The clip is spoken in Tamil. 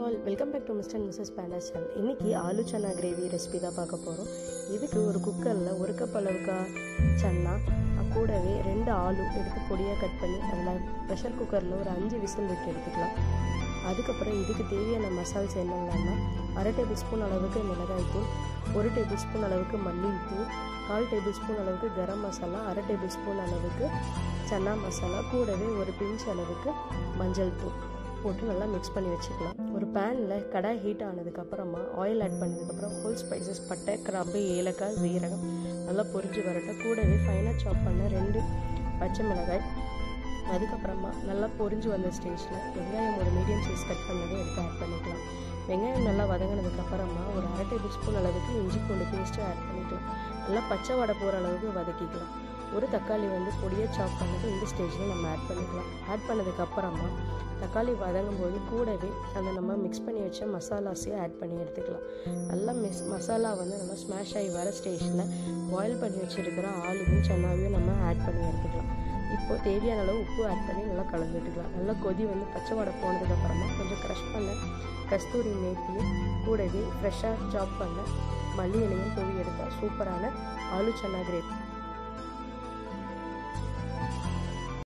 all welcome back to mister and missus panda channel இன்றைக்கி ஆலு சன்னா கிரேவி ரெசிபி தான் பார்க்க போகிறோம் இதுக்கு ஒரு குக்கரில் ஒரு கப் அளவுக்கு சன்னா கூடவே ரெண்டு ஆலு எடுத்து பொடியாக கட் பண்ணி அதில் ப்ரெஷர் குக்கரில் ஒரு அஞ்சு விசில் விட்டு எடுத்துக்கலாம் அதுக்கப்புறம் இதுக்கு தேவையான மசால்ஸ் என்னென்னா அரை டேபிள் ஸ்பூன் அளவுக்கு மிளகாய்த்தூள் ஒரு டேபிள் ஸ்பூன் அளவுக்கு மல்லித்தூள் கால் டேபிள் ஸ்பூன் அளவுக்கு கரம் மசாலா அரை டேபிள் ஸ்பூன் அளவுக்கு சன்னா மசாலா கூடவே ஒரு பிஞ்ச் அளவுக்கு மஞ்சள் தூள் போட்டு நல்லா மிக்ஸ் பண்ணி வச்சுக்கலாம் ஒரு பேனில் கடாய் ஹீட் ஆனதுக்கப்புறமா ஆயில் ஆட் பண்ணதுக்கப்புறம் ஹோல் ஸ்பைசஸ் பட்டை கிராம்பு ஏலக்காய் சீரகம் நல்லா பொரிஞ்சு வரட்டும் கூடவே ஃபைனாக சாப் பண்ண ரெண்டு பச்சை மிளகாய் அதுக்கப்புறமா நல்லா பொரிஞ்சு வந்த ஸ்டேஜில் வெங்காயம் ஒரு மீடியம் சைஸ் கட் பண்ணதை எடுத்து ஆட் பண்ணிக்கலாம் வெங்காயம் நல்லா வதங்கினதுக்கப்புறமா ஒரு அரை டேபிள் ஸ்பூன் அளவுக்கு இஞ்சி பூண்டு பேஸ்ட்டு ஆட் பண்ணிக்கலாம் நல்லா பச்சை வடை போகிற அளவுக்கு வதக்கிக்கலாம் ஒரு தக்காளி வந்து பொடியாக சாப் பண்ணது இந்த ஸ்டேஜில் நம்ம ஆட் பண்ணிக்கலாம் ஆட் பண்ணதுக்கப்புறமா தக்காளி வதங்கும் போது கூடவே அந்த நம்ம மிக்ஸ் பண்ணி வச்ச மசாலாஸையும் ஆட் பண்ணி எடுத்துக்கலாம் நல்லா மிஸ் மசாலா வந்து நல்லா ஸ்மாஷ் ஆகி வர ஸ்டேஜில் பாயில் பண்ணி வச்சுருக்கிற ஆலுவும் சன்னாவையும் நம்ம ஆட் பண்ணி எடுத்துக்கலாம் இப்போது தேவையான அளவு உப்பு ஆட் பண்ணி நல்லா கலந்து விட்டுக்கலாம் நல்லா கொதி வந்து பச்சை வடை போனதுக்கப்புறமா கொஞ்சம் க்ரஷ் பண்ண கஸ்தூரி மேத்தியும் கூடவே ஃப்ரெஷ்ஷாக சாப் பண்ண மல்லி இலையும் தூவி எடுத்தால் சூப்பரான ஆலு சன்னா கிரேவி